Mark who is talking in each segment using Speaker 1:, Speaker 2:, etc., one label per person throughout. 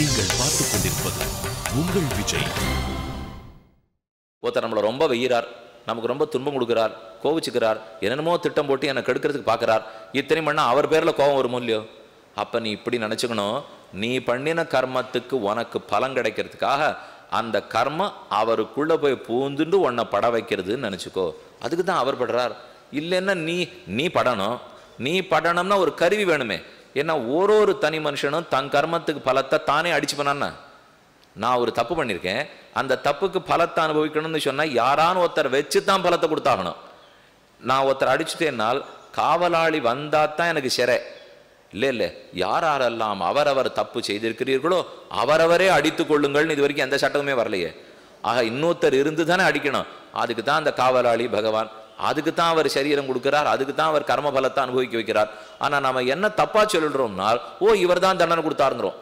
Speaker 1: நீங்கள் பார்த்துக் கொண்டிருப்பது உங்கள் விஜய்
Speaker 2: ஒருத்தர் நம்மளை ரொம்ப வெய்யிறார் நமக்கு ரொம்ப துன்பம் கொடுக்குறார் கோவிச்சுக்கிறார் என்னென்னமோ திட்டம் போட்டு என்னை கெடுக்கிறதுக்கு பார்க்குறார் இத்தனை பண்ணால் அவர் பேரில் கோபம் வருமோ இல்லையோ அப்போ நீ இப்படி நினச்சிக்கணும் நீ பண்ணின கர்மத்துக்கு உனக்கு பலன் கிடைக்கிறதுக்காக அந்த கர்மம் அவருக்குள்ளே போய் பூந்துண்டு உன்னை பட வைக்கிறதுன்னு நினச்சிக்கோ அதுக்கு தான் அவர் படுறார் இல்லைன்னா நீ நீ படணும் நீ படணும்னா ஒரு கருவி வேணுமே ஏன்னா ஒரு ஒரு தனி மனுஷனும் தன் கர்மத்துக்கு பலத்தை தானே அடிச்சு பண்ணான்னா நான் ஒரு தப்பு பண்ணியிருக்கேன் அந்த தப்புக்கு பலத்தை அனுபவிக்கணும்னு சொன்னால் யாரான்னு ஒருத்தர் வச்சு தான் பலத்தை கொடுத்தாகணும் நான் ஒருத்தர் அடிச்சுட்டேன்னால் காவலாளி வந்தால் தான் எனக்கு சிறை இல்லை இல்லை யார் யாரெல்லாம் அவரவர் தப்பு செய்திருக்கிறீர்களோ அவரவரே அடித்து கொள்ளுங்கள்னு இது வரைக்கும் எந்த சட்டமுமே வரலையே ஆக இன்னொருத்தர் இருந்து தானே அடிக்கணும் அதுக்கு தான் அந்த காவலாளி பகவான் அதுக்கு தான் அவர் சரீரம் கொடுக்கிறார் அதுக்கு தான் அவர் கர்ம பலத்தை அனுபவிக்க வைக்கிறார் ஆனால் நம்ம என்ன தப்பா சொல்லிடுறோம்னால் ஓ இவர் தான் தண்டனை கொடுத்தாருங்கிறோம்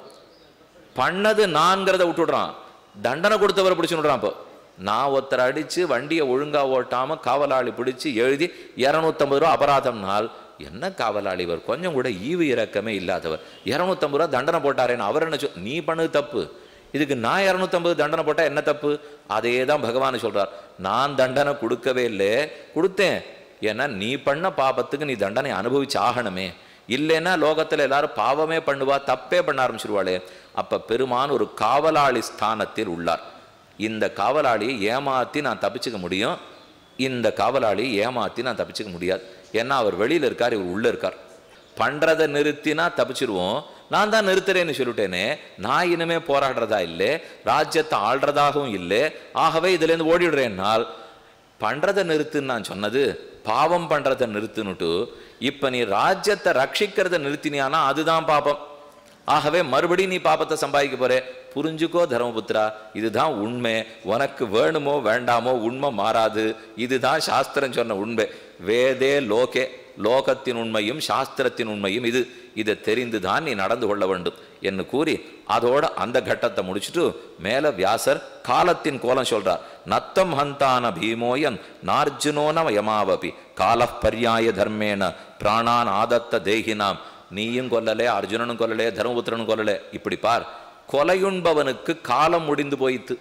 Speaker 2: பண்ணது நான்கிறத விட்டுடுறான் தண்டனை கொடுத்தவரை பிடிச்சு விடுறான் இப்போ நான் ஒருத்தர் அடித்து வண்டியை ஒழுங்காக ஓட்டாமல் காவலாளி பிடிச்சி எழுதி இரநூத்தம்பது ரூபா அபராதம்னால் என்ன காவலாளி இவர் கொஞ்சம் கூட ஈவு இறக்கமே இல்லாதவர் இரநூத்தம்பது ரூபா தண்டனை போட்டாரேன்னு அவர் என்ன சொல் நீ பண்ணது தப்பு இதுக்கு நான் இரநூத்தம்பது தண்டனை போட்டால் என்ன தப்பு அதே தான் பகவான் சொல்கிறார் நான் தண்டனை கொடுக்கவே இல்லை கொடுத்தேன் ஏன்னா நீ பண்ண பாபத்துக்கு நீ தண்டனை அனுபவிச்சு ஆகணுமே இல்லைன்னா லோகத்தில் எல்லாரும் பாவமே பண்ணுவா தப்பே பண்ண ஆரம்பிச்சிருவாளே அப்ப பெருமான் ஒரு காவலாளி ஸ்தானத்தில் உள்ளார் இந்த காவலாளியை ஏமாத்தி நான் தப்பிச்சுக்க முடியும் இந்த காவலாளியை ஏமாத்தி நான் தப்பிச்சுக்க முடியாது ஏன்னா அவர் வெளியில இருக்கார் இவர் உள்ள இருக்கார் பண்றதை நிறுத்தினா தப்பிச்சிருவோம் நான் தான் நிறுத்துறேன்னு சொல்லிட்டேனே நான் இனிமே போராடுறதா இல்லை ராஜ்யத்தை ஆள்றதாகவும் இல்லை ஆகவே இதுலேருந்து ஓடிடுறேன்னால் பண்றதை நிறுத்துன்னு நான் சொன்னது பாவம் பண்றதை நிறுத்துனுட்டு இப்ப நீ ராஜ்யத்தை ரட்சிக்கிறத நிறுத்தினியானா அதுதான் பாபம் ஆகவே மறுபடியும் நீ பாபத்தை சம்பாதிக்க போற புரிஞ்சுக்கோ தர்மபுத்திரா இதுதான் உண்மை உனக்கு வேணுமோ வேண்டாமோ உண்மை மாறாது இதுதான் சாஸ்திரம் சொன்ன உண்மை வேதே லோகே லோகத்தின் உண்மையும் சாஸ்திரத்தின் உண்மையும் இது இதை தெரிந்து தான் நீ நடந்து கொள்ள வேண்டும் என்று கூறி அதோட அந்த கட்டத்தை முடிச்சுட்டு மேல வியாசர் காலத்தின் கோலம் சொல்றார் நத்தம் ஹந்தான பீமோயன் நார்ஜுனோன யமாவபி காலப் பர்யாய தர்மேன பிராணான் ஆதத்த தேகினாம் நீயும் கொல்லலே அர்ஜுனனும் கொல்லலே தர்மபுத்திரனும் கொல்லலே இப்படி பார் கொலையுண்பவனுக்கு காலம் முடிந்து போயித்து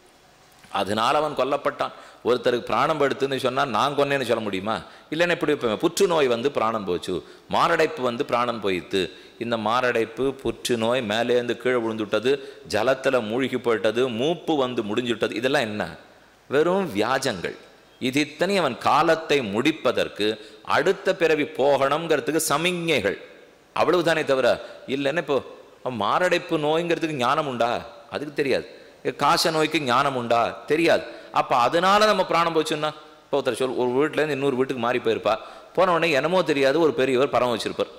Speaker 2: அதனால் அவன் கொல்லப்பட்டான் ஒருத்தருக்கு பிராணம் படுத்துன்னு சொன்னால் நான் கொன்னேன்னு சொல்ல முடியுமா இல்லைன்னா இப்படி வைப்பேன் புற்றுநோய் வந்து பிராணம் போச்சு மாரடைப்பு வந்து பிராணம் போயித்து இந்த மாரடைப்பு புற்றுநோய் மேலேருந்து கீழே விழுந்துவிட்டது ஜலத்தில் மூழ்கி போயிட்டது மூப்பு வந்து முடிஞ்சுட்டது இதெல்லாம் என்ன வெறும் வியாஜங்கள் இது இத்தனை அவன் காலத்தை முடிப்பதற்கு அடுத்த பிறவி போகணுங்கிறதுக்கு சமிஞ்ஞைகள் அவ்வளவுதானே தவிர இல்லைன்னா இப்போ மாரடைப்பு நோய்ங்கிறதுக்கு ஞானம் உண்டா அதுக்கு தெரியாது காச நோய்க்கு ஞானம் உண்டா தெரியாது அப்போ அதனால நம்ம பிராணம் போச்சுன்னா இப்போ ஒருத்தர் சொல் ஒரு வீட்டிலேருந்து இன்னொரு வீட்டுக்கு மாறி போயிருப்பா போன உடனே என்னமோ தெரியாது ஒரு பெரியவர் பரம் வச்சிருப்பார்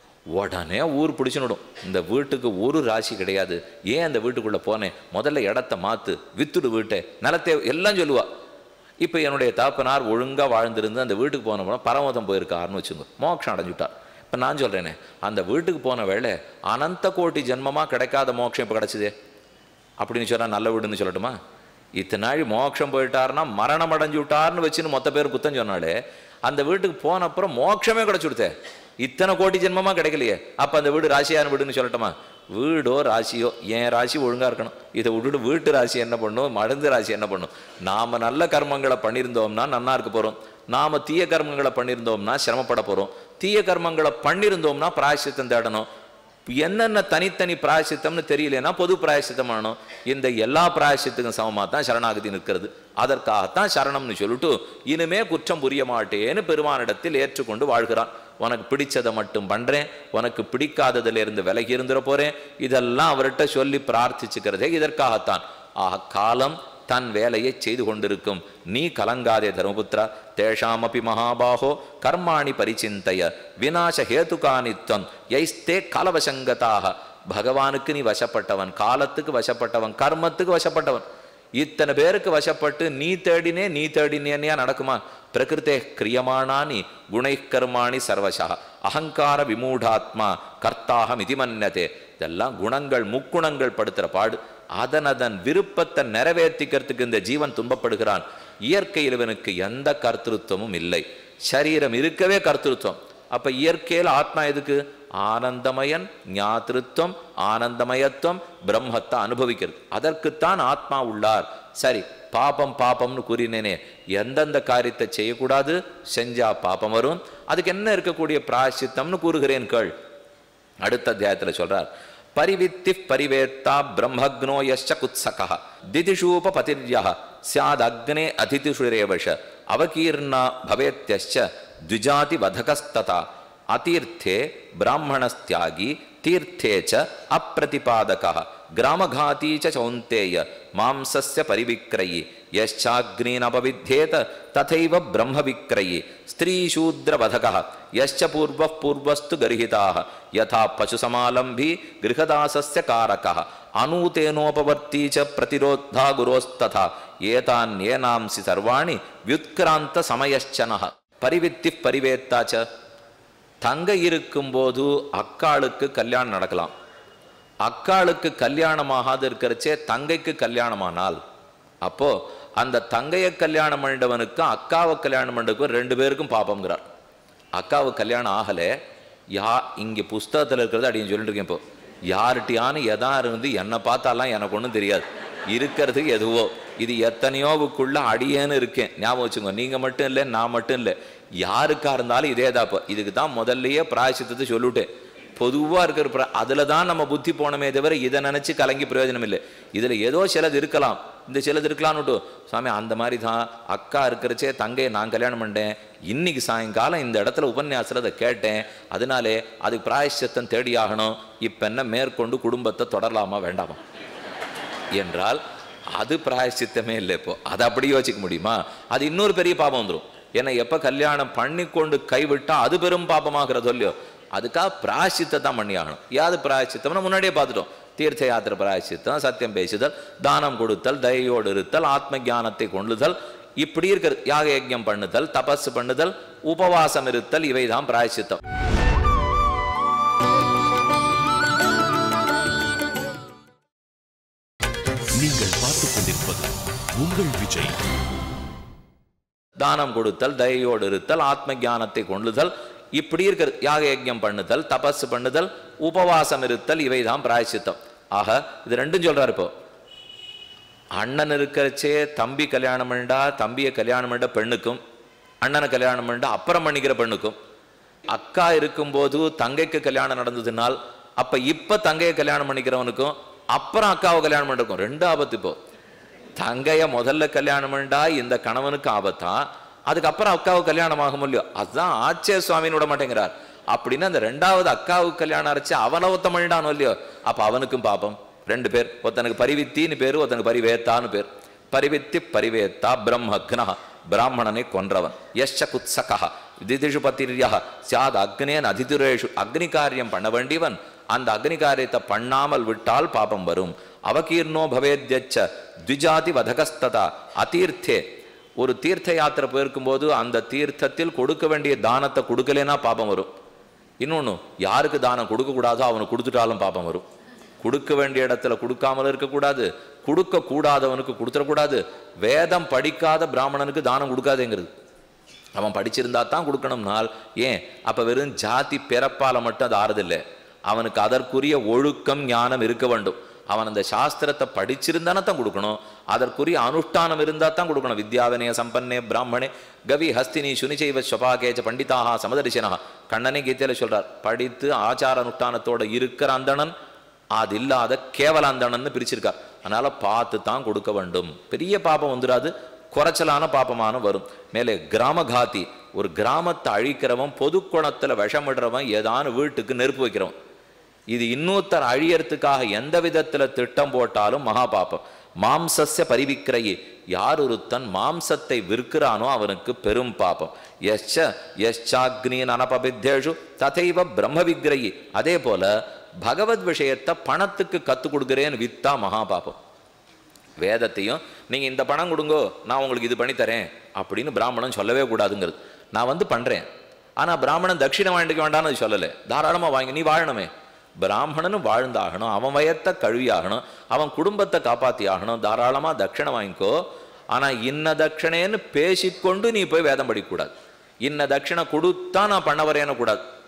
Speaker 2: உடனே ஊர் பிடிச்சுனுடும் இந்த வீட்டுக்கு ஒரு ராசி கிடையாது ஏன் அந்த வீட்டுக்குள்ளே போனேன் முதல்ல இடத்த மாற்று வித்துடு வீட்டை நிலத்தை எல்லாம் சொல்லுவா இப்போ என்னுடைய தாப்பனார் ஒழுங்காக வாழ்ந்திருந்து அந்த வீட்டுக்கு போன போனால் பரமதம் போயிருக்காருன்னு வச்சுங்க மோட்சம் அடைஞ்சுட்டார் இப்போ நான் சொல்கிறேனே அந்த வீட்டுக்கு போன வேளை அனந்த கோட்டி ஜென்மமாக கிடைக்காத மோட்சம் இப்போ கிடச்சிதே அப்படின்னு சொன்னால் நல்ல வீடுன்னு சொல்லட்டுமா இத்தனை நாள் மோட்சம் போயிட்டாருன்னா மரணம் அடைஞ்சு விட்டார்னு வச்சுன்னு மொத்த பேர் குத்தம் சொன்னாலே அந்த வீட்டுக்கு போன அப்புறம் மோட்சமே கிடச்சி கொடுத்தே இத்தனை கோடி ஜென்மமாக கிடைக்கலையே அப்போ அந்த வீடு ராசியான வீடுன்னு சொல்லட்டுமா வீடோ ராசியோ என் ராசி ஒழுங்காக இருக்கணும் இதை விட்டுட்டு வீட்டு ராசி என்ன பண்ணும் மருந்து ராசி என்ன பண்ணும் நாம் நல்ல கர்மங்களை பண்ணியிருந்தோம்னா நன்னா இருக்க போகிறோம் நாம் தீய கர்மங்களை பண்ணியிருந்தோம்னா சிரமப்பட போகிறோம் தீய கர்மங்களை பண்ணியிருந்தோம்னா பிராயசித்தம் தேடணும் என்னென்ன தனித்தனி பிராயசித்தம்னு தெரியலனா பொது பிராயசித்தம் பண்ணணும் இந்த எல்லா பிராயசித்துக்கும் சமமாக தான் சரணாகதி நிற்கிறது அதற்காகத்தான் சரணம்னு சொல்லிட்டு இனிமே குற்றம் புரிய மாட்டேன்னு பெருமானிடத்தில் ஏற்றுக்கொண்டு வாழ்கிறான் உனக்கு பிடிச்சதை மட்டும் பண்றேன் உனக்கு பிடிக்காததுல இருந்து விலகி இருந்துட போறேன் இதெல்லாம் அவர்கிட்ட சொல்லி பிரார்த்திச்சுக்கிறதே இதற்காகத்தான் ஆக காலம் தன் வேலையை செய்து கொண்டிருக்கும் நீ கலங்காதே தர்மபுத்திரா தேஷாமபி மகாபாகோ கர்மாணி பரிச்சிந்தைய விநாச ஹேதுகானித்வம் யைஸ்தே கலவசங்கதாக பகவானுக்கு நீ வசப்பட்டவன் காலத்துக்கு வசப்பட்டவன் கர்மத்துக்கு வசப்பட்டவன் இத்தனை பேருக்கு வசப்பட்டு நீ தேடினே நீ தேடினேனியா நடக்குமா பிரகிருத்தே கிரியமானானி குணை கர்மாணி சர்வசா அகங்கார விமூடாத்மா கர்த்தாக மிதிமன்னதே இதெல்லாம் குணங்கள் முக்குணங்கள் படுத்துற பாடு அதன் அதன் விருப்பத்தை நிறைவேற்றிக்கிறதுக்கு இந்த ஜீவன் துன்பப்படுகிறான் இயற்கையில் இவனுக்கு எந்த கர்த்திருவமும் இல்லை சரீரம் இருக்கவே கர்த்திருவம் அப்ப இயற்கையில் ஆத்மா எதுக்கு ஆனந்தமயன் ஞாத்திருத்துவம் ஆனந்தமயத்துவம் பிரம்மத்தை அனுபவிக்கிறது அதற்குத்தான் ஆத்மா உள்ளார் சரி பாபம் பாபம்னு கூறினேனே எந்தெந்த காரியத்தை செய்யக்கூடாது செஞ்சா பாபம் வரும் அதுக்கு என்ன இருக்கக்கூடிய பிராயசித்தம்னு கூறுகிறேன் கேள் அடுத்த அத்தியாயத்தில் சொல்றார் பரிவித்தி பரிவேத்தா பிரம்மக்னோ யश्च குத்சகः திதிஷூப பதிர்யः ஸ்யாத் அக்னே அதிதிஷுரேவஷ அவகீர்ணா பவேத்யश्च द्विजाति वधकस्तथा अतीर्थे ब्राह्मणस्त्यागी तीर्थे च अप्रतिपादकः ग्रामघाती च चौन्तेय मांसस्य परिविक्रयी यश्चाग्नीनपविध्येत तथैव ब्रह्मविक्रयी स्त्रीशूद्रवधकः यश्च पूर्वः पूर्वस्तु गर्हिताः यथा पशुसमालम्बी गृहदासस्य कारकः अनूतेनोपवर्ती च प्रतिरोधा गुरोस्तथा एतान्येनांसि सर्वाणि व्युत्क्रान्तसमयश्चनः பரிவித்தி பரிவேத்தாச்ச தங்கை இருக்கும்போது அக்காளுக்கு கல்யாணம் நடக்கலாம் அக்காளுக்கு கல்யாணமாகாது இருக்கிறச்சே தங்கைக்கு கல்யாணமானால் அப்போ அந்த தங்கையை கல்யாணம் பண்ணிட்டவனுக்கும் அக்காவை கல்யாணம் பண்ணதுக்கும் ரெண்டு பேருக்கும் பாப்பம்ங்கிறார் அக்காவுக்கு கல்யாணம் ஆகலை யா இங்கே புஸ்தகத்தில் இருக்கிறது அப்படின்னு சொல்லிட்டு இருக்கேன் இப்போ யார்கிட்டயானு எதா இருந்து என்னை பார்த்தாலாம் எனக்கு ஒன்றும் தெரியாது இருக்கிறது எதுவோ இது எத்தனையோவுக்குள்ள அடியேன்னு இருக்கேன் ஞாபகம் வச்சுக்கோ நீங்கள் மட்டும் இல்லை நான் மட்டும் இல்லை யாருக்கா இருந்தாலும் இதே தாப்போ இதுக்கு தான் முதல்லயே பிராயசித்தத்தை சொல்லிவிட்டேன் பொதுவாக இருக்கிற பிர அதில் தான் நம்ம புத்தி போனமே தவிர இதை நினச்சி கலங்கி பிரயோஜனம் இல்லை இதில் ஏதோ சிலது இருக்கலாம் இந்த சிலது இருக்கலாம்னுட்டு சாமி அந்த மாதிரி தான் அக்கா இருக்கிறச்சே தங்கையை நான் கல்யாணம் பண்ணிட்டேன் இன்னைக்கு சாயங்காலம் இந்த இடத்துல உபன்யாசத்தில் அதை கேட்டேன் அதனாலே அதுக்கு பிராயசித்தம் தேடியாகணும் இப்போ என்ன மேற்கொண்டு குடும்பத்தை தொடரலாமா வேண்டாமா என்றால் அது பிராயசித்தமே இல்லை இப்போ அதை அப்படி யோசிக்க முடியுமா அது இன்னொரு பெரிய பாபம் வந்துடும் ஏன்னா எப்போ கல்யாணம் பண்ணி கொண்டு கைவிட்டா அது பெரும் பாபமாகிறதோ இல்லையோ அதுக்காக பிராயசித்தை தான் பண்ணி ஆகணும் யாது பிராயசித்தம்னு முன்னாடியே பார்த்துட்டோம் தீர்த்த யாத்திரை பிராயசித்தம் சத்தியம் பேசுதல் தானம் கொடுத்தல் தயையோடு இருத்தல் ஆத்ம ஞானத்தை கொள்ளுதல் இப்படி இருக்கிறது யாக யஜ்ஞம் பண்ணுதல் தபஸ் பண்ணுதல் உபவாசம் இருத்தல் இவை தான் பிராயசித்தம்
Speaker 1: நீங்கள் பார்த்துக் கொண்டிருப்பது உங்கள் விஜய்
Speaker 2: தானம் கொடுத்தல் தயையோடு இருத்தல் ஆத்ம ஞானத்தை கொள்ளுதல் இப்படி இருக்கிறது யாக யஜ்ஞம் பண்ணுதல் தபஸ் பண்ணுதல் உபவாசம் இருத்தல் இவை தான் பிராயசித்தம் ஆக இது ரெண்டும் சொல்றாரு இப்போ அண்ணன் இருக்கிறச்சே தம்பி கல்யாணம் பண்ணா தம்பியை கல்யாணம் பண்ண பெண்ணுக்கும் அண்ணனை கல்யாணம் பண்ணா அப்புறம் பண்ணிக்கிற பெண்ணுக்கும் அக்கா இருக்கும்போது தங்கைக்கு கல்யாணம் நடந்ததுனால் அப்ப இப்ப தங்கையை கல்யாணம் பண்ணிக்கிறவனுக்கும் அப்புறம் அக்காவை கல்யாணம் பண்ணிருக்கும் ரெண்டு ஆபத்து இப்போ தங்கைய முதல்ல கல்யாணம் பண்ணா இந்த கணவனுக்கு ஆபத்தா அதுக்கப்புறம் அக்காவுக்கு கல்யாணம் ஆகும் இல்லையோ அதுதான் ஆச்சே சுவாமின்னு விட மாட்டேங்கிறார் அப்படின்னு அந்த ரெண்டாவது அக்காவுக்கு கல்யாணம் அரைச்சு அவனை ஒத்த பண்ணிட்டானோ இல்லையோ அப்ப அவனுக்கும் பாப்பம் ரெண்டு பேர் ஒருத்தனுக்கு பரிவித்தின்னு பேரு ஒருத்தனுக்கு பரிவேத்தான்னு பேர் பரிவித்தி பரிவேத்தா பிரம்மக்னா பிராமணனை கொன்றவன் யஷ்ச குத்சகா திதிஷு பத்திரியா சியாத் அக்னேன் அதிதுரேஷு அக்னி காரியம் பண்ண வேண்டியவன் அந்த அக்னி காரியத்தை பண்ணாமல் விட்டால் பாபம் வரும் அவகீர்ணோ பவேத்யச்ச த்விஜாதி வதகஸ்ததா அதீர்த்தே ஒரு தீர்த்த யாத்திரை போயிருக்கும்போது அந்த தீர்த்தத்தில் கொடுக்க வேண்டிய தானத்தை கொடுக்கலைன்னா பாபம் வரும் இன்னொன்று யாருக்கு தானம் கொடுக்கக்கூடாதோ அவனுக்கு கொடுத்துட்டாலும் பாபம் வரும் கொடுக்க வேண்டிய இடத்துல கொடுக்காமல் இருக்கக்கூடாது கொடுக்க கூடாதவனுக்கு கொடுத்துடக்கூடாது வேதம் படிக்காத பிராமணனுக்கு தானம் கொடுக்காதேங்கிறது அவன் படிச்சிருந்தா தான் கொடுக்கணும்னால் ஏன் அப்போ வெறும் ஜாதி பிறப்பால மட்டும் அது ஆறுதில்லை அவனுக்கு அதற்குரிய ஒழுக்கம் ஞானம் இருக்க வேண்டும் அவன் அந்த சாஸ்திரத்தை படிச்சிருந்தானே தான் கொடுக்கணும் அதற்குரிய அனுஷ்டானம் இருந்தால் தான் கொடுக்கணும் வித்யாவினய சம்பன்னே பிராமணே கவி ஹஸ்தினி சுனிச்சைவ ஸ்வபாகேச்ச பண்டிதாக சமதரிசனா கண்ணனே கீதையில சொல்றார் படித்து ஆச்சார அனுஷ்டானத்தோட இருக்கிற அந்தணன் அது இல்லாத கேவல அந்தணன்னு பிரிச்சிருக்கார் அதனால பார்த்து தான் கொடுக்க வேண்டும் பெரிய பாபம் வந்துடாது குறைச்சலான பாப்பமான வரும் மேலே கிராமகாதி ஒரு கிராமத்தை அழிக்கிறவன் பொது குணத்தில் விஷமிடுறவன் ஏதான வீட்டுக்கு நெருப்பு வைக்கிறவன் இது இன்னொருத்தர் அழியறதுக்காக எந்த விதத்தில் திட்டம் போட்டாலும் மகா பாப்பம் மாம்சஸ்ய பரிவிக்கிரையே யார் ஒருத்தன் மாம்சத்தை விற்கிறானோ அவனுக்கு பெரும் பாப்பம் யச்ச யச்சாக்னியின் அனபபித்தேஷு ததைவ பிரம்ம விக்கிரகி அதே போல பகவத் விஷயத்தை பணத்துக்கு கற்றுக் கொடுக்குறேன்னு வித்தா மகா பாப்பம் வேதத்தையும் நீங்கள் இந்த பணம் கொடுங்கோ நான் உங்களுக்கு இது பண்ணி தரேன் அப்படின்னு பிராமணன் சொல்லவே கூடாதுங்கிறது நான் வந்து பண்ணுறேன் ஆனால் பிராமணன் தட்சிணை வாங்கிக்க வேண்டாம்னு அது சொல்லலை தாராளமாக வாங்கி நீ வாழணுமே பிராமணனும் வாழ்ந்தாகணும் அவன் வயத்தை கழுவி ஆகணும் அவன் குடும்பத்தை காப்பாற்றி ஆகணும் தாராளமாக தட்சிணை வாங்கிக்கோ ஆனால் இன்ன தட்சிணேன்னு பேசிக்கொண்டு நீ போய் வேதம் படிக்கக்கூடாது இன்ன தட்சிணை கொடுத்தா நான் பண்ண வரேன்னு கூடாது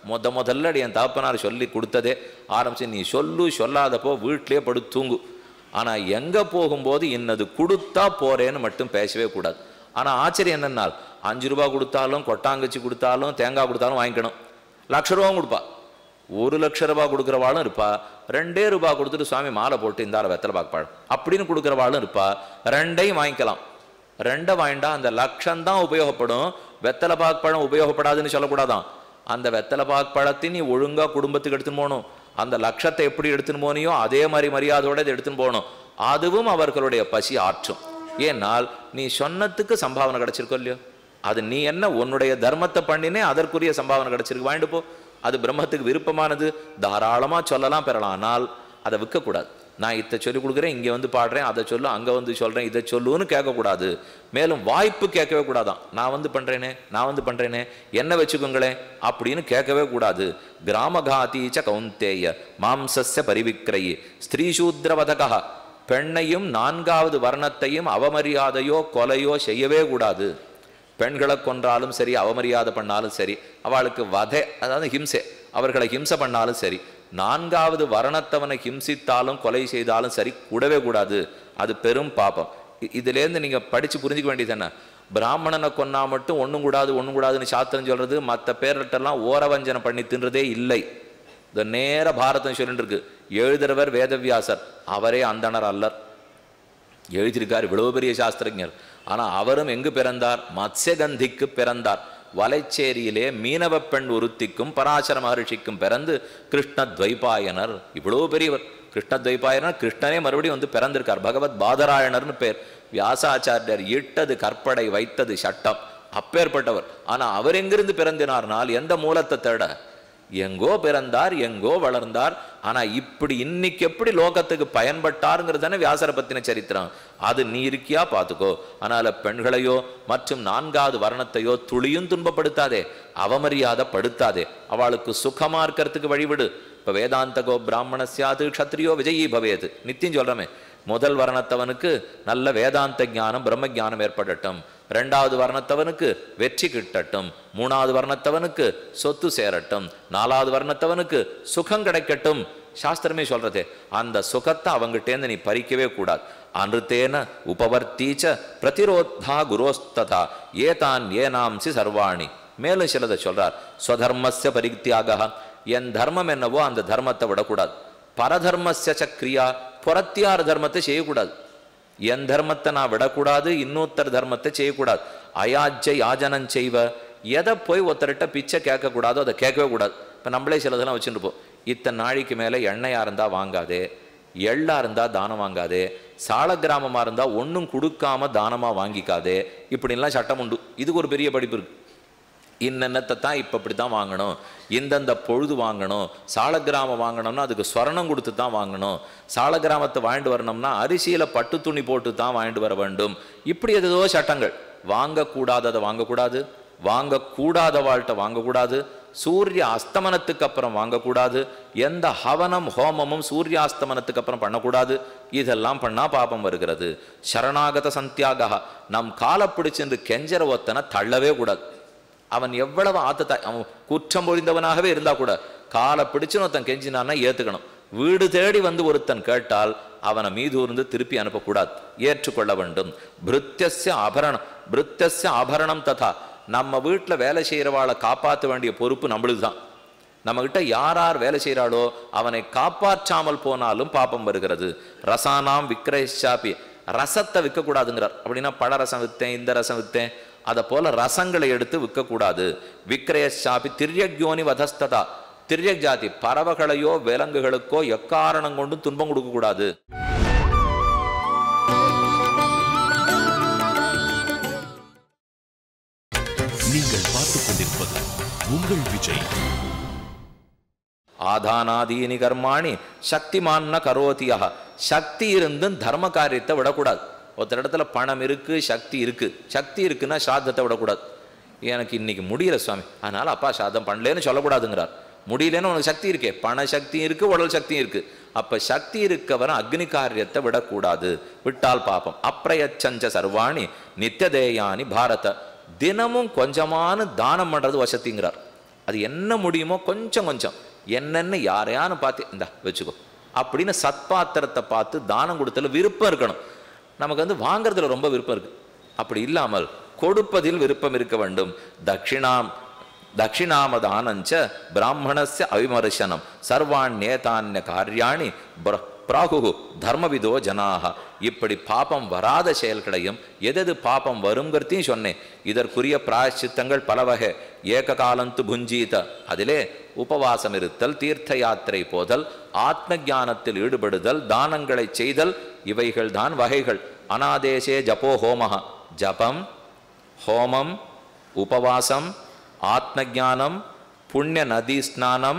Speaker 2: முத முதல்ல அடி என் தகப்பனார் சொல்லி கொடுத்ததே ஆரம்பிச்சு நீ சொல்லு சொல்லாதப்போ வீட்டிலே படுத்து தூங்கு ஆனால் எங்கே போகும்போது இன்னது கொடுத்தா போறேன்னு மட்டும் பேசவே கூடாது ஆனால் ஆச்சரியம் என்னன்னா அஞ்சு ரூபா கொடுத்தாலும் கொட்டாங்கச்சி கொடுத்தாலும் தேங்காய் கொடுத்தாலும் வாங்கிக்கணும் லட்ச ரூபாவும் கொடுப்பா ஒரு லட்ச ரூபாய் கொடுக்குறவாளும் இருப்பா ரெண்டே ரூபாய் கொடுத்துட்டு சுவாமி மாலை போட்டு இந்தார வெத்தலை பாக்பாள் அப்படின்னு கொடுக்குறவாளும் இருப்பா ரெண்டையும் வாங்கிக்கலாம் ரெண்டை வாங்கிட்டா அந்த லட்சம் தான் உபயோகப்படும் வெத்தலை பாக்பழம் உபயோகப்படாதுன்னு சொல்லக்கூடாதான் அந்த வெத்தலை பாக்பழத்தை நீ ஒழுங்கா குடும்பத்துக்கு எடுத்துன்னு போகணும் அந்த லட்சத்தை எப்படி எடுத்துன்னு போனியோ அதே மாதிரி மரியாதையோட இதை எடுத்துன்னு போகணும் அதுவும் அவர்களுடைய பசி ஆற்றும் ஏனால் நீ சொன்னதுக்கு சம்பாவனை கிடைச்சிருக்கோ இல்லையோ அது நீ என்ன உன்னுடைய தர்மத்தை பண்ணினே அதற்குரிய சம்பாவனை கிடைச்சிருக்கு வாங்கிட்டு போ அது பிரம்மத்துக்கு விருப்பமானது தாராளமா சொல்லலாம் பெறலாம் ஆனால் அதை விற்கக்கூடாது நான் இதை சொல்லி கொடுக்குறேன் இங்கே வந்து பாடுறேன் அதை சொல்லு அங்கே வந்து சொல்கிறேன் இதை சொல்லுன்னு கேட்கக்கூடாது மேலும் வாய்ப்பு கேட்கவே கூடாதான் நான் வந்து பண்ணுறேனே நான் வந்து பண்ணுறேனே என்ன வச்சுக்கோங்களேன் அப்படின்னு கேட்கவே கூடாது கிராமகாதீச்ச கௌந்தேய மாம்சஸ்ய பரிவிக்ரயி ஸ்திரீசூத்ரவதகா பெண்ணையும் நான்காவது வர்ணத்தையும் அவமரியாதையோ கொலையோ செய்யவே கூடாது பெண்களை கொன்றாலும் சரி அவமரியாதை பண்ணாலும் சரி அவளுக்கு வதை அதாவது ஹிம்சை அவர்களை ஹிம்சை பண்ணாலும் சரி நான்காவது வர்ணத்தவனை ஹிம்சித்தாலும் கொலை செய்தாலும் சரி கூடவே கூடாது அது பெரும் பாபம் இ- இதுலேருந்து நீங்க படிச்சு புரிஞ்சுக்க வேண்டியது என்ன பிராமணனை கொன்னா மட்டும் ஒண்ணும் கூடாது ஒண்ணும் கூடாதுன்னு சாத்திரம் சொல்றது மற்ற பேர்கிட்டெல்லாம் ஓரவஞ்சனை பண்ணி தின்றதே இல்லை இந்த நேர பாரதம் சொல்லிட்டு இருக்கு எழுதுறவர் வேதவியாசர் அவரே அந்தணர் அல்லர் எழுதியிருக்கார் இவ்வளவு பெரிய சாஸ்திரஞர் ஆனா அவரும் எங்கு பிறந்தார் மத்ஸ்யகந்திக்கு பிறந்தார் வலைச்சேரியிலே மீனவ பெண் ஒருத்திக்கும் பராசர மகர்ஷிக்கும் பிறந்து கிருஷ்ண துவைபாயனர் இவ்வளவு பெரியவர் கிருஷ்ண துவைபாயனர் கிருஷ்ணனே மறுபடியும் வந்து பிறந்திருக்கார் பகவத் பாதராயணர்னு பேர் வியாசாச்சாரியர் இட்டது கற்படை வைத்தது சட்டம் அப்பேற்பட்டவர் ஆனா அவர் எங்கிருந்து பிறந்தினார்னால் எந்த மூலத்தை தேட எங்கோ பிறந்தார் எங்கோ வளர்ந்தார் ஆனா இப்படி இன்னைக்கு எப்படி லோகத்துக்கு பயன்பட்டாருங்கிறது தானே வியாசரை பத்தின சரித்திரம் அது நீ இருக்கியா பார்த்துக்கோ அதனால பெண்களையோ மற்றும் நான்காவது வர்ணத்தையோ துளியும் துன்பப்படுத்தாதே அவமரியாதைப்படுத்தாதே அவளுக்கு சுகமா இருக்கிறதுக்கு வழிவிடு இப்ப வேதாந்தகோ பிராமணஸ்யாது க்ஷத்ரியோ விஜயீ பவேது நித்தியம் சொல்றமே முதல் வர்ணத்தவனுக்கு நல்ல வேதாந்த ஞானம் பிரம்ம ஞானம் ஏற்படட்டும் ரெண்டாவது வர்ணத்தவனுக்கு வெற்றி கிட்டட்டும் மூணாவது வர்ணத்தவனுக்கு சொத்து சேரட்டும் நாலாவது வர்ணத்தவனுக்கு சுகம் கிடைக்கட்டும் சாஸ்திரமே சொல்றதே அந்த சுகத்தை அவங்கிட்டேந்து நீ பறிக்கவே கூடாது அனுத்தேன உபவர்த்தீச்ச பிரதிரோத்தா குரோஸ்ததா ஏதான் ஏனாம்சி சர்வாணி மேலும் சிலதை சொல்றார் ஸ்வதர்மஸ்ய பரித்தியாக என் தர்மம் என்னவோ அந்த தர்மத்தை விடக்கூடாது பரதர்மஸ்ய சக்ரியா புறத்தியார் தர்மத்தை செய்யக்கூடாது என் தர்மத்தை நான் விடக்கூடாது இன்னொருத்தர் தர்மத்தை செய்யக்கூடாது அயாஜ்ய யாஜனம் செய்வ எதை போய் ஒருத்தர்கிட்ட பிச்சை கேட்கக்கூடாதோ அதை கேட்கவே கூடாது இப்போ நம்மளே சிலதெல்லாம் வச்சுட்டு இருப்போம் இத்தனை நாளைக்கு மேலே எண்ணெயாக இருந்தால் வாங்காதே எள்ளா இருந்தால் தானம் வாங்காதே சால கிராமமாக இருந்தால் ஒன்றும் கொடுக்காம தானமாக வாங்கிக்காதே இப்படிலாம் சட்டம் உண்டு இதுக்கு ஒரு பெரிய படிப்பு இருக்கு இன்னென்னத்தை தான் இப்போ இப்படி தான் வாங்கணும் இந்தந்த பொழுது வாங்கணும் சாலக்கிராமம் வாங்கணும்னா அதுக்கு ஸ்வர்ணம் கொடுத்து தான் வாங்கணும் சாலக்கிராமத்தை வாங்கிட்டு வரணும்னா அரிசியில் பட்டு துணி போட்டு தான் வாங்கிட்டு வர வேண்டும் இப்படி ஏதோ சட்டங்கள் வாங்கக்கூடாததை வாங்கக்கூடாது வாங்கக்கூடாத வாழ்கிட்ட வாங்கக்கூடாது சூரிய அஸ்தமனத்துக்கு அப்புறம் வாங்கக்கூடாது எந்த ஹவனம் ஹோமமும் சூரிய அஸ்தமனத்துக்கு அப்புறம் பண்ணக்கூடாது இதெல்லாம் பண்ணா பாபம் வருகிறது சரணாகத சந்தியாகா நம் காலை பிடிச்சென்று கெஞ்சர ஒத்தனை தள்ளவே கூடாது அவன் எவ்வளவு ஆத்தத்தை அவன் குற்றம் பொழிந்தவனாகவே இருந்தா கூட காலை பிடிச்சு ஒருத்தன் கெஞ்சினான்னா ஏத்துக்கணும் வீடு தேடி வந்து ஒருத்தன் கேட்டால் அவனை மீதூர்ந்து திருப்பி அனுப்பக்கூடாது ஏற்றுக்கொள்ள வேண்டும் பிருத்தியஸ்ய ஆபரணம் பிருத்தியஸ்ய ஆபரணம் ததா நம்ம வீட்டில் வேலை செய்கிறவாளை காப்பாற்ற வேண்டிய பொறுப்பு நம்மளுக்கு தான் நம்மகிட்ட யார் யார் வேலை செய்கிறாளோ அவனை காப்பாற்றாமல் போனாலும் பாப்பம் வருகிறது ரசானாம் விக்ரயஷாப்பி ரசத்தை விற்கக்கூடாதுங்கிறார் அப்படின்னா பழ ரசம் விற்றேன் இந்த ரசம் விற்றேன் அதை போல ரசங்களை எடுத்து விற்கக்கூடாது விக்ரயஷாப்பி திரியக்யோனி வதஸ்ததா திரியக் ஜாதி பறவைகளையோ விலங்குகளுக்கோ எக்காரணம் கொண்டும் துன்பம் கொடுக்கக்கூடாது
Speaker 1: நீங்கள் பார்த்துக் கொண்டிருப்பது உங்கள் விஜய்
Speaker 2: ஆதானாதீனி கர்மாணி சக்திமான்ன கரோதியா சக்தி இருந்தும் தர்ம காரியத்தை விடக்கூடாது ஒருத்தர் இடத்துல பணம் இருக்கு சக்தி இருக்கு சக்தி இருக்குன்னா சாதத்தை விடக்கூடாது எனக்கு இன்னைக்கு முடியல சுவாமி அதனால அப்பா சாதம் பண்ணலேன்னு சொல்லக்கூடாதுங்கிறார் முடியலன்னு உனக்கு சக்தி இருக்கே பண சக்தியும் இருக்கு உடல் சக்தியும் இருக்கு அப்ப சக்தி இருக்கவரை அக்னி காரியத்தை விடக்கூடாது விட்டால் பாப்பம் அப்ரயச்சஞ்ச சர்வாணி நித்தியதேயானி பாரத தினமும் கொஞ்சமான தானம் பண்றது வசதிங்கிறார் அது என்ன முடியுமோ கொஞ்சம் கொஞ்சம் என்னென்னு யாரையானு பார்த்து இந்தா வச்சுக்கோ அப்படின்னு சத்பாத்திரத்தை பார்த்து தானம் கொடுத்தல விருப்பம் இருக்கணும் நமக்கு வந்து வாங்குறதுல ரொம்ப விருப்பம் இருக்கு அப்படி இல்லாமல் கொடுப்பதில் விருப்பம் இருக்க வேண்டும் தட்சிணாம் தட்சிணாமதானஞ்ச பிராமணஸ்ய அவிமர்சனம் சர்வாண்யேதான்ய காரியாணி பிர- பிராகு தர்மவிதோ ஜனாக இப்படி பாபம் வராத செயல்களையும் எதெது பாபம் வருங்கிறதையும் சொன்னேன் இதற்குரிய பிராயச்சித்தங்கள் பல வகை ஏக காலந்து புஞ்சீத அதிலே உபவாசம் இருத்தல் தீர்த்த யாத்திரை போதல் ஆத்ம ஞானத்தில் ஈடுபடுதல் தானங்களை செய்தல் இவைகள் தான் வகைகள் அனாதேசே ஜபோ ஹோமஹ ஜபம் ஹோமம் உபவாசம் ஆத்ம ஞானம் புண்ணிய நதி ஸ்நானம்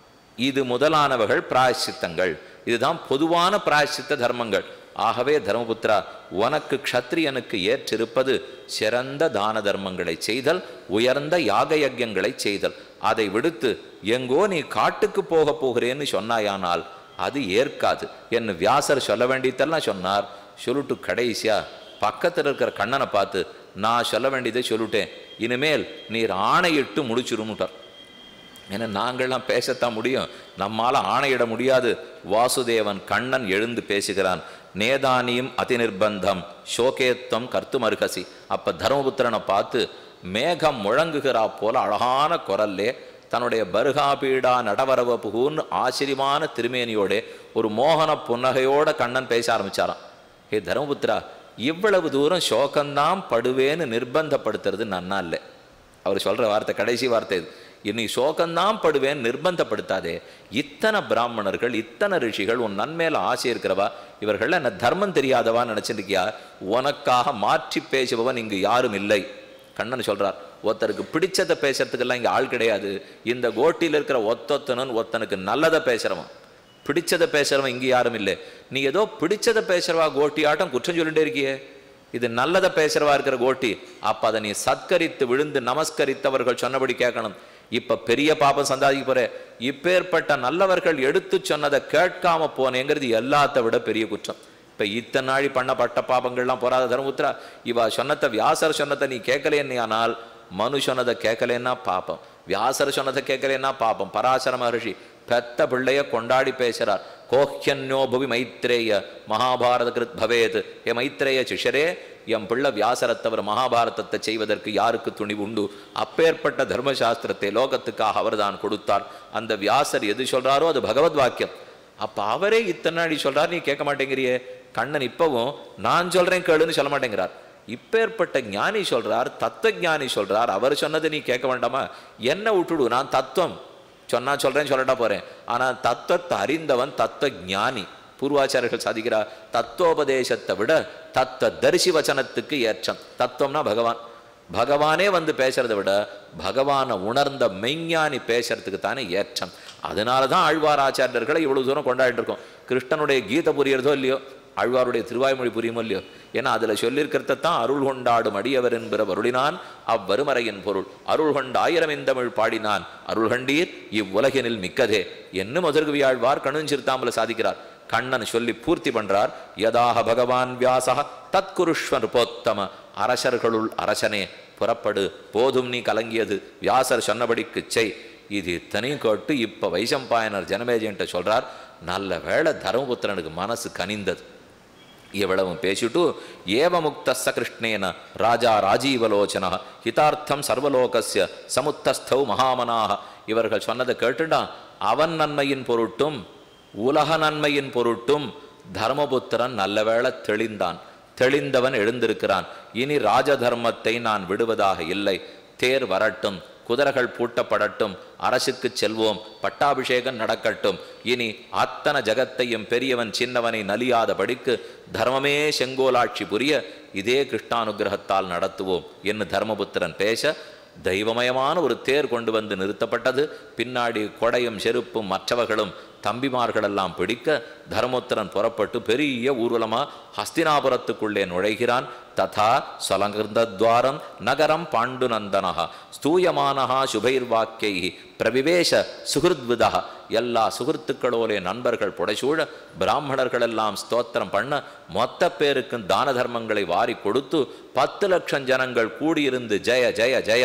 Speaker 2: இது முதலானவர்கள் பிராயச்சித்தங்கள் இதுதான் பொதுவான பிராயச்சித்த தர்மங்கள் ஆகவே தர்மபுத்திரா உனக்கு க்ஷத்ரியனுக்கு ஏற்றிருப்பது சிறந்த தான தர்மங்களை செய்தல் உயர்ந்த யாக யஜ்யங்களை செய்தல் அதை விடுத்து எங்கோ நீ காட்டுக்கு போக போகிறேன்னு சொன்னாயானால் அது ஏற்காது என்று வியாசர் சொல்ல வேண்டியதெல்லாம் சொன்னார் சொல்லிட்டு கடைசியா பக்கத்தில் இருக்கிற கண்ணனை பார்த்து நான் சொல்ல வேண்டியதை சொல்லிட்டேன் இனிமேல் நீர் ஆணையிட்டு முடிச்சிருமுட்டார் ஏன்னா நாங்கள்லாம் பேசத்தான் முடியும் நம்மால ஆணையிட முடியாது வாசுதேவன் கண்ணன் எழுந்து பேசுகிறான் நேதானியும் அதி நிர்பந்தம் சோகேத்வம் கர்த்தும் அருகசி அப்ப தர்மபுத்திரனை பார்த்து மேகம் முழங்குகிறா போல அழகான குரல்லே தன்னுடைய பருகாபீடா நடவரவ புகுன்னு ஆச்சரியமான திருமேனியோட ஒரு மோகன புன்னகையோட கண்ணன் பேச ஆரம்பிச்சாராம் ஹே தர்மபுத்திரா இவ்வளவு தூரம் சோகந்தான் படுவேன்னு நிர்பந்தப்படுத்துறது நன்னா இல்லை அவர் சொல்ற வார்த்தை கடைசி வார்த்தை இது இனி சோகந்தான் படுவேன் நிர்பந்தப்படுத்தாதே இத்தனை பிராமணர்கள் இத்தனை ரிஷிகள் உன் நன்மேல ஆசை இருக்கிறவா இவர்கள் என்ன தர்மம் தெரியாதவா நினைச்சிருக்கியா உனக்காக மாற்றி பேசுபவன் இங்கு யாரும் இல்லை கண்ணன் சொல்றார் ஒருத்தருக்கு பிடிச்சதை பேசுறதுக்கெல்லாம் இங்க ஆள் கிடையாது இந்த கோட்டியில் இருக்கிற ஒத்தொத்தனன் ஒருத்தனுக்கு நல்லதை பேசுறவன் பிடிச்சதை பேசுறவன் இங்க யாரும் இல்லை நீ ஏதோ பிடிச்சதை பேசுறவா கோட்டி ஆட்டம் குற்றம் சொல்லிட்டே இருக்கியே இது நல்லதை பேசுறவா இருக்கிற கோட்டி அப்ப அதை நீ சத்கரித்து விழுந்து நமஸ்கரித்தவர்கள் சொன்னபடி கேட்கணும் இப்ப பெரிய பாபம் சந்தாதிக்க போற இப்பேற்பட்ட நல்லவர்கள் எடுத்து சொன்னதை கேட்காம போனேங்கிறது எல்லாத்த விட பெரிய குற்றம் இப்ப இத்தனை நாழி பண்ணப்பட்ட பாபங்கள்லாம் போறாத தர்மபுத்திரா இவ சொன்னதை வியாசர் சொன்னதை நீ கேட்கலேன்னு ஆனால் மனு சொன்னதை கேட்கலன்னா பாப்பம் வியாசர் சொன்னதை கேட்கலன்னா பாப்பம் பராசர மகர்ஷி பெத்த பிள்ளைய கொண்டாடி பேசுறார் கோஹ்யன்யோ புவி மைத்ரேய மகாபாரத கிருத் பவேத் ஏ மைத்ரேய சிஷரே என் பிள்ளை வியாசரத்தவர் மகாபாரதத்தை செய்வதற்கு யாருக்கு துணிவு உண்டு அப்பேற்பட்ட தர்மசாஸ்திரத்தை லோகத்துக்காக அவர்தான் கொடுத்தார் அந்த வியாசர் எது சொல்றாரோ அது பகவத் வாக்கியம் அப்ப அவரே இத்தனை நாடி சொல்றார் நீ கேட்க மாட்டேங்கிறியே கண்ணன் இப்பவும் நான் சொல்றேன் கேளுன்னு சொல்ல மாட்டேங்கிறார் இப்பேற்பட்ட ஞானி சொல்றார் தத்துவ ஞானி சொல்றார் அவர் சொன்னதை நீ கேட்க வேண்டாமா என்ன விட்டுடு நான் தத்துவம் சொன்னா சொல்றேன் சொல்லட்டா போறேன் ஆனா தத்துவத்தை அறிந்தவன் தத்துவ ஞானி பூர்வாச்சாரியர்கள் சாதிக்கிறார் தத்துவோபதேசத்தை விட தத்துவ தரிசி வச்சனத்துக்கு ஏற்றம் தத்துவம்னா பகவான் பகவானே வந்து பேசுறதை விட பகவானை உணர்ந்த மெய்ஞானி பேசுறதுக்கு தானே ஏற்றம் அதனால தான் ஆழ்வார் ஆச்சாரியர்களை இவ்வளவு தூரம் கொண்டாடிட்டு இருக்கோம் கிருஷ்ணனுடைய கீதை புரியறதோ இல்லையோ ஆழ்வாருடைய திருவாய்மொழி புரியுமோ இல்லையோ ஏன்னா அதுல சொல்லியிருக்கிறத தான் அருள் கொண்டாடும் அடியவர் என்பற வருளினான் அவ்வருமறையின் பொருள் அருள் கொண்ட ஆயிரம் இந்தமிழ் பாடினான் அருள் கண்டீர் இவ்வுலகினில் மிக்கதே என்ன முதற்கு ஆழ்வார் கணுஞ்சிருத்தாமல சாதிக்கிறார் கண்ணன் சொல்லி பூர்த்தி பண்றார் யதாக பகவான் வியாசா தத்குருஷ்வ நிருபோத்தம அரசர்களுள் அரசனே புறப்படு போதும் நீ கலங்கியது வியாசர் சொன்னபடிக்கு செய் இது இத்தனையும் கேட்டு இப்ப வைசம்பாயனர் ஜனமேஜன்ட்ட சொல்றார் நல்ல வேளை தர்மபுத்திரனுக்கு மனசு கனிந்தது இவ்வளவும் பேசிட்டு ஏவமுக்தஸ்ஸ கிருஷ்ணேன ராஜா ராஜீவலோச்சன ஹிதார்த்தம் சர்வலோகஸ்ய சமுத்தஸ்தௌ மகாமனாக இவர்கள் சொன்னதை கேட்டுடா அவன் நன்மையின் பொருட்டும் உலக நன்மையின் பொருட்டும் தர்மபுத்திரன் நல்லவேளை தெளிந்தான் தெளிந்தவன் எழுந்திருக்கிறான் இனி ராஜதர்மத்தை நான் விடுவதாக இல்லை தேர் வரட்டும் குதிரைகள் பூட்டப்படட்டும் அரசுக்கு செல்வோம் பட்டாபிஷேகம் நடக்கட்டும் இனி அத்தனை ஜகத்தையும் பெரியவன் சின்னவனை நலியாதபடிக்கு தர்மமே செங்கோலாட்சி புரிய இதே கிருஷ்ணானுகிரகத்தால் நடத்துவோம் என்று தர்மபுத்திரன் பேச தெய்வமயமான ஒரு தேர் கொண்டு வந்து நிறுத்தப்பட்டது பின்னாடி கொடையும் செருப்பும் மற்றவர்களும் தம்பிமார்களெல்லாம் பிடிக்க தர்மோத்திரன் புறப்பட்டு பெரிய ஊர்வலமா ஹஸ்தினாபுரத்துக்குள்ளே நுழைகிறான் ததா சொலங்கிருந்தத்வாரம் நகரம் பாண்டுநந்தனஹ ஸ்தூயமானஹா சுபைர்வாக்கியை பிரவிவேஷ சுகிருத்விதா எல்லா சுகிருத்துக்களோலே நண்பர்கள் புடைசூழ பிராமணர்கள் எல்லாம் ஸ்தோத்திரம் பண்ண மொத்த பேருக்கும் தான தர்மங்களை வாரி கொடுத்து பத்து லட்சம் ஜனங்கள் கூடியிருந்து ஜெய ஜெய ஜெய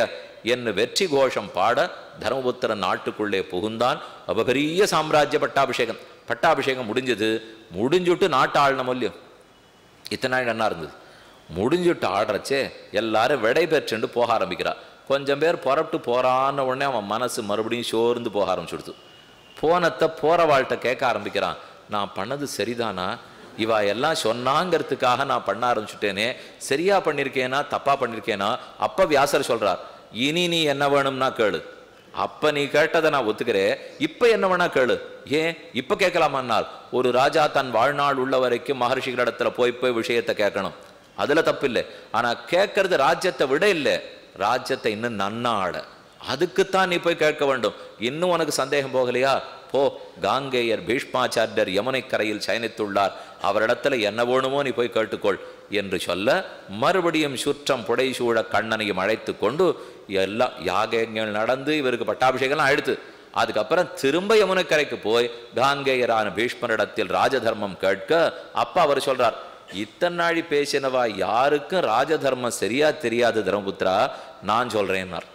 Speaker 2: என்று வெற்றி கோஷம் பாட தர்மபுத்திரன் நாட்டுக்குள்ளே புகுந்தான் அப்ப பெரிய சாம்ராஜ்ய பட்டாபிஷேகம் பட்டாபிஷேகம் முடிஞ்சது முடிஞ்சுட்டு நாட்டு ஆளணும் இல்லையோ இத்தனை நாள் என்ன இருந்தது முடிஞ்சுட்டு ஆடுறச்சே எல்லாரும் விடை பெற்றுண்டு போக ஆரம்பிக்கிறா கொஞ்சம் பேர் புறப்பட்டு போறான்னு உடனே அவன் மனசு மறுபடியும் சோர்ந்து போக ஆரம்பிச்சுடுது போனத்தை போற வாழ்கிட்ட கேட்க ஆரம்பிக்கிறான் நான் பண்ணது சரிதானா இவா எல்லாம் சொன்னாங்கிறதுக்காக நான் பண்ண ஆரம்பிச்சுட்டேனே சரியா பண்ணியிருக்கேனா தப்பா பண்ணியிருக்கேனா அப்ப வியாசர் சொல்றார் இனி நீ என்ன வேணும்னா கேளு அப்ப நீ கேட்டதை நான் ஒத்துக்கிறேன் இப்ப என்ன வேணா கேளு ஏன் இப்ப கேட்கலாமான்னால் ஒரு ராஜா தன் வாழ்நாள் உள்ள வரைக்கும் மகர்ஷிகளிடத்துல போய் போய் விஷயத்தை கேட்கணும் அதுல தப்பு இல்லை ஆனா கேட்கறது ராஜ்யத்தை விட இல்லை ராஜ்யத்தை இன்னும் நன்னாட அதுக்குத்தான் நீ போய் கேட்க வேண்டும் இன்னும் உனக்கு சந்தேகம் போகலையா போ காங்கேயர் பீஷ்மாச்சாரியர் யமுனை கரையில் சயனித்துள்ளார் அவரிடத்துல என்ன வேணுமோ நீ போய் கேட்டுக்கொள் என்று சொல்ல மறுபடியும் சுற்றம் புடைசூழ கண்ணனையும் அழைத்து கொண்டு எல்லாம் யாகங்கள் நடந்து இவருக்கு பட்டாபிஷேகம்லாம் ஆயிடுத்து அதுக்கப்புறம் திரும்ப யமுனைக்கரைக்கு போய் காங்கேயரான பீஷ்மரிடத்தில் ராஜதர்மம் கேட்க அப்ப அவர் சொல்றார் இத்தனை நாழி பேசினவா யாருக்கும் ராஜதர்மம் சரியா தெரியாது தர்மபுத்திரா நான் சொல்றேன்னார்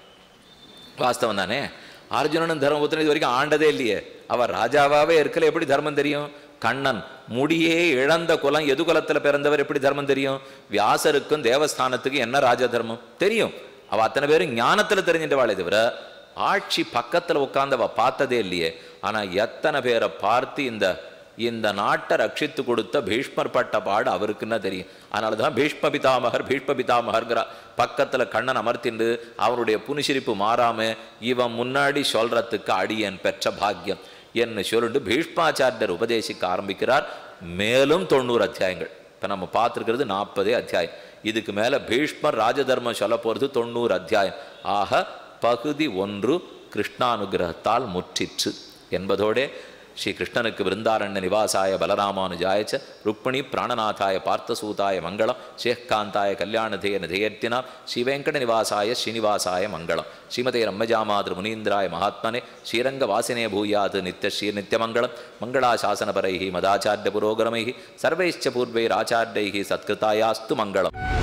Speaker 2: வாஸ்தவம் தானே அர்ஜுனனும் தர்மபுத்திரன் இது வரைக்கும் ஆண்டதே இல்லையே அவர் ராஜாவாவே இருக்கல எப்படி தர்மம் தெரியும் கண்ணன் முடியே இழந்த குலம் எது குலத்துல பிறந்தவர் எப்படி தர்மம் தெரியும் வியாசருக்கும் தேவஸ்தானத்துக்கும் என்ன ராஜ தர்மம் தெரியும் அவ அத்தனை பேரும் ஞானத்துல தெரிஞ்சிட்டவாளே தவிர ஆட்சி பக்கத்துல உட்கார்ந்து அவ பார்த்ததே இல்லையே ஆனா எத்தனை பேரை பார்த்து இந்த இந்த நாட்டை ரட்சித்து கொடுத்த பீஷ்மர் பட்ட பாடு அவருக்குன்னா தெரியும் அதனால தான் பீஷ்ம பிதாமகர் பீஷ்ம பிதாமகர்கிறா பக்கத்துல கண்ணன் அமர்த்திண்டு அவருடைய புனிசிரிப்பு மாறாம இவன் முன்னாடி சொல்றதுக்கு அடியன் பெற்ற பாக்கியம் என்று சொல்லிட்டு பீஷ்மாச்சாரியர் உபதேசிக்க ஆரம்பிக்கிறார் மேலும் தொண்ணூறு அத்தியாயங்கள் இப்போ நம்ம பார்த்துருக்கிறது நாற்பதே அத்தியாயம் இதுக்கு மேலே பீஷ்மர் ராஜதர்மம் சொல்ல போகிறது தொண்ணூறு அத்தியாயம் ஆக பகுதி ஒன்று கிருஷ்ணானுகிரகத்தால் முற்றிற்று என்பதோடே ஸ்ரீ கிருஷ்ணனுக்கு விருந்தாரண்ய நிவாசாய பலராமானுஜாயச்ச ருக்மிணி பிராணநாதாய பார்த்தசூதாய மங்களம் சேக்காந்தாய கல்யாணதேய நிதயத்தினாம் ஸ்ரீவேங்கட நிவாசாய ஸ்ரீனிவாசாய மங்களம் ஸ்ரீமதே ரம்மஜாமாதிரு முனீந்திராய மகாத்மனே ஸ்ரீரங்க வாசினே பூயாது நித்ய ஸ்ரீ நித்யமங்கலம் மங்களாசாசனபரைः மதாச்சாரிய புரோகரமைः சர்வைश्च பூர்வைராச்சாரியைः சத்கிருதாயாஸ்து மங்களம்